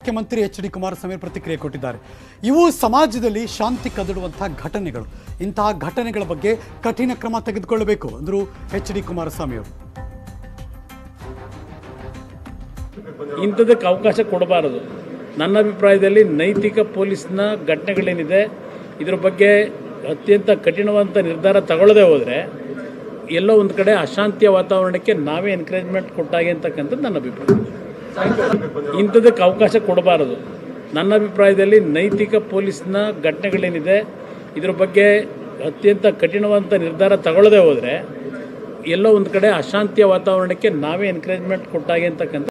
ಮುಖ್ಯಮಂತ್ರಿ H D Kumaraswamy ಪ್ರತಿಕ್ರಿಯೆ ಕೊಟ್ಟಿದ್ದಾರೆ ಇವು ಸಮಾಜದಲ್ಲಿ ಶಾಂತಿ ಕದಡುವಂತಹ ಘಟನೆಗಳು ಇಂತಹ ಘಟನೆಗಳ ಬಗ್ಗೆ ಕಠಿಣ ಕ್ರಮ ತೆಗೆದುಕೊಳ್ಳಬೇಕು ಅಂದರು ಎಚ್ ಡಿ ಕುಮಾರಸ್ವಾಮಿ ಅವರು ಇಂಥದಕ್ಕೆ ಅವಕಾಶ ಕೊಡಬಾರದು ನನ್ನ ಅಭಿಪ್ರಾಯದಲ್ಲಿ ನೈತಿಕ ಪೊಲೀಸ್ನ ಘಟನೆಗಳೇನಿದೆ ಇದ್ರ ಬಗ್ಗೆ ಅತ್ಯಂತ ಕಠಿಣವಾದಂಥ ನಿರ್ಧಾರ ತಗೊಳ್ಳದೆ ಹೋದರೆ ಎಲ್ಲೋ ಒಂದು ಕಡೆ ಅಶಾಂತಿಯ ವಾತಾವರಣಕ್ಕೆ ನಾವೇ ಎನ್ಕರೇಜ್ಮೆಂಟ್ ಕೊಟ್ಟಾಗೆ ಅಂತಕ್ಕಂಥದ್ದು ನನ್ನ ಅಭಿಪ್ರಾಯ ಇಂಥದಕ್ಕೆ ಅವಕಾಶ ಕೊಡಬಾರದು ನನ್ನ ಅಭಿಪ್ರಾಯದಲ್ಲಿ ನೈತಿಕ ಪೊಲೀಸ್ನ ಘಟನೆಗಳೇನಿದೆ ಇದ್ರ ಬಗ್ಗೆ ಅತ್ಯಂತ ಕಠಿಣವಾದಂಥ ನಿರ್ಧಾರ ತಗೊಳ್ಳದೆ ಹೋದರೆ ಎಲ್ಲೋ ಒಂದು ಕಡೆ ಅಶಾಂತಿಯ ವಾತಾವರಣಕ್ಕೆ ನಾವೇ ಎನ್ಕರೇಜ್ಮೆಂಟ್ ಕೊಟ್ಟಾಗೆ ಅಂತಕ್ಕಂಥ